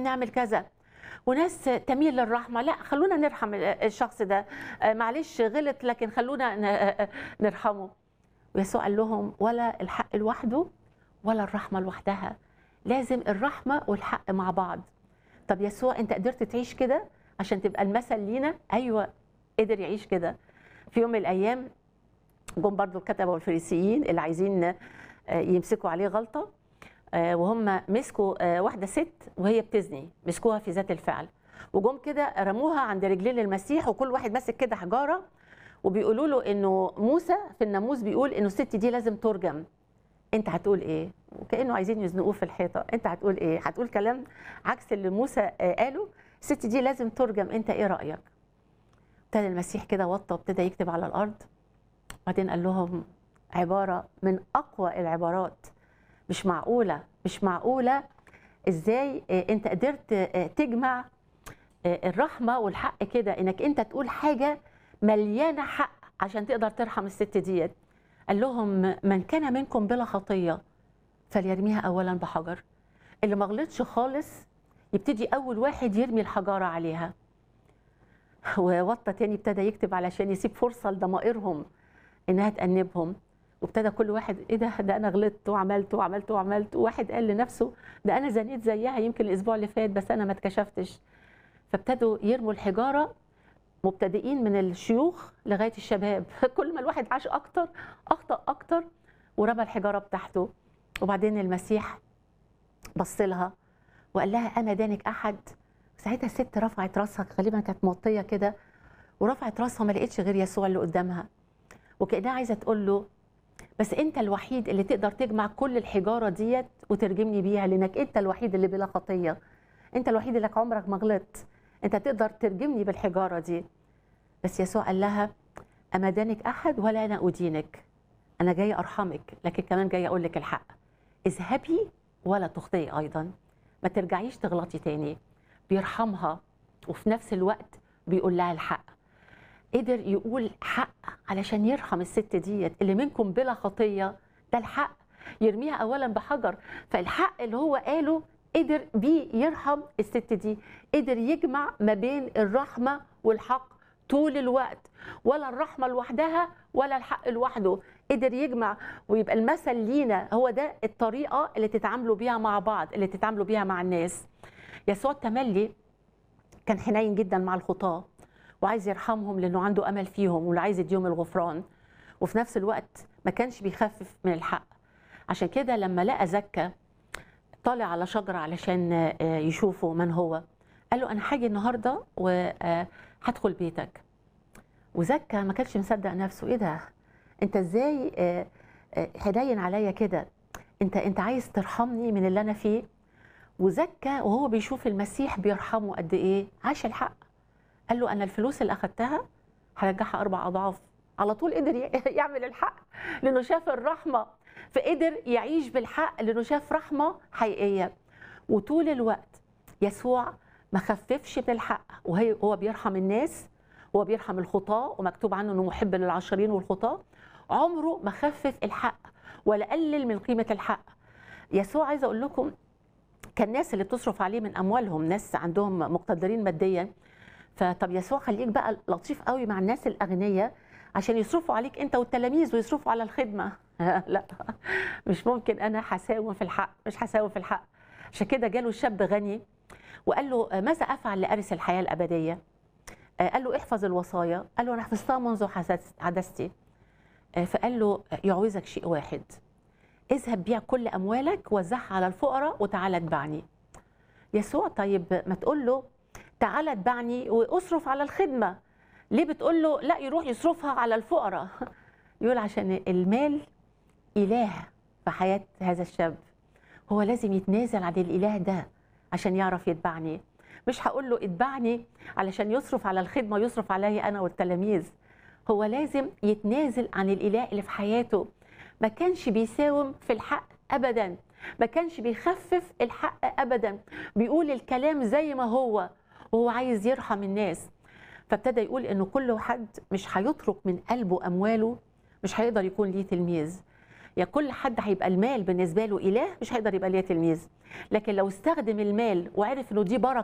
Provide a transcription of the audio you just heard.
نعمل كذا وناس تميل للرحمه لا خلونا نرحم الشخص ده آه، معلش غلط لكن خلونا ن- آه، نرحمه ويسوع قال لهم ولا الحق لوحده ولا الرحمه لوحدها لازم الرحمه والحق مع بعض طب يسوع انت قدرت تعيش كده عشان تبقى المثل لينا ايوه قدر يعيش كده في يوم من الايام جم برضو الكتبه والفريسيين اللي عايزين آه، يمسكوا عليه غلطه آه، وهم مسكوا آه، واحده ست وهي بتزني مسكوها في ذات الفعل وجم كده رموها عند رجلين المسيح وكل واحد ماسك كده حجاره وبيقولوا له انه موسى في الناموس بيقول انه الست دي لازم ترجم انت هتقول ايه وكانه عايزين يزنقوه في الحيطه انت هتقول ايه هتقول كلام عكس اللي موسى آه، قاله الست دي لازم ترجم انت ايه رايك ابتدى المسيح كده وطى وابتدى يكتب على الارض بعدين قال لهم عباره من اقوى العبارات مش معقوله مش معقوله ازاي آه، انت قدرت آه، تجمع آه، الرحمه والحق كده انك انت تقول حاجه مليانه حق عشان تقدر ترحم الست ديت قال لهم من كان منكم بلا خطيه فليرميها اولا بحجر اللي ما غلطش خالص يبتدي اول واحد يرمي الحجاره عليها ووطى تاني ابتدى يكتب علشان يسيب فرصه لضمائرهم انها تأنبهم وابتدى كل واحد ايه ده ده انا غلطت وعملت وعملت وعملت وواحد قال لنفسه ده انا زنيت زيها يمكن الاسبوع اللي فات بس انا ما اتكشفتش فابتدوا يرموا الحجاره مبتدئين من الشيوخ لغايه الشباب كل ما الواحد عاش اكتر اخطا اكتر ورمى الحجاره بتاعته وبعدين المسيح بص لها وقال لها اما دانك احد ساعتها الست رفعت راسها غالبا كانت موطيه كده ورفعت راسها ما لقيتش غير يسوع اللي قدامها وكانها عايزه تقول له بس انت الوحيد اللي تقدر تجمع كل الحجاره ديت وترجمني بيها لانك انت الوحيد اللي بلا خطيه انت الوحيد اللي عمرك ما غلطت انت تقدر ترجمني بالحجاره دي بس يسوع قال لها اما دانك احد ولا انا ادينك انا جاي ارحمك لكن كمان جاي اقول لك الحق اذهبي ولا تخطئي ايضا ما ترجعيش تغلطي تاني بيرحمها وفي نفس الوقت بيقول لها الحق قدر يقول حق علشان يرحم الست ديت اللي منكم بلا خطيه ده الحق يرميها اولا بحجر فالحق اللي هو قاله قدر بيه يرحم الست دي قدر يجمع ما بين الرحمه والحق طول الوقت ولا الرحمه لوحدها ولا الحق لوحده قدر يجمع ويبقى المثل لينا هو ده الطريقه اللي تتعاملوا بيها مع بعض اللي تتعاملوا بيها مع الناس يسوع التملي كان حنين جدا مع الخطاه وعايز يرحمهم لانه عنده امل فيهم واللي عايز يديهم الغفران وفي نفس الوقت ما كانش بيخفف من الحق عشان كده لما لقى زكا طالع على شجره علشان آه، يشوفه من هو قال له انا هاجي النهارده وهدخل بيتك وزكا ما كانش مصدق نفسه ايه ده انت ازاي آه، آه، حنين عليا كده انت انت عايز ترحمني من اللي انا فيه وزكا وهو بيشوف المسيح بيرحمه قد ايه عاش الحق قال له انا الفلوس اللي اخدتها هرجعها اربع اضعاف على طول قدر ي- يعمل الحق لانه شاف الرحمه فقدر يعيش بالحق لانه شاف رحمه حقيقيه وطول الوقت يسوع ما خففش من الحق وهي هو بيرحم الناس هو بيرحم الخطاه ومكتوب عنه انه محب للعشرين والخطاه عمره ما خفف الحق ولا قلل من قيمه الحق يسوع عايزه اقول لكم كان الناس اللي بتصرف عليه من اموالهم ناس عندهم مقتدرين ماديا فطب يسوع خليك بقى لطيف قوي مع الناس الاغنياء عشان يصرفوا عليك انت والتلاميذ ويصرفوا على الخدمه لا مش ممكن انا هساوم في الحق مش هساوم في الحق عشان كده جاله شاب غني وقال له ماذا افعل لارث الحياه الابديه قال له احفظ الوصايا قال له انا حفظتها منذ حدث- حدثتي فقال له يعوزك شيء واحد اذهب بيع كل اموالك وزعها على الفقراء وتعالى اتبعني يسوع طيب ما تقول له تعالى اتبعني واصرف على الخدمه ليه بتقول له لا يروح يصرفها على الفقراء يقول عشان المال اله في حياه هذا الشاب هو لازم يتنازل عن الاله ده عشان يعرف يتبعني مش هقول له اتبعني علشان يصرف على الخدمه يصرف عليا انا والتلاميذ هو لازم يتنازل عن الاله اللي في حياته ما كانش بيساوم في الحق ابدا ما كانش بيخفف الحق ابدا بيقول الكلام زي ما هو وهو عايز يرحم الناس فابتدى يقول انه كل حد مش هيترك من قلبه امواله مش هيقدر يكون ليه تلميذ يا كل حد هيبقى المال بالنسبه له اله مش هيقدر يبقى ليه تلميذ لكن لو استخدم المال وعرف انه دي بركه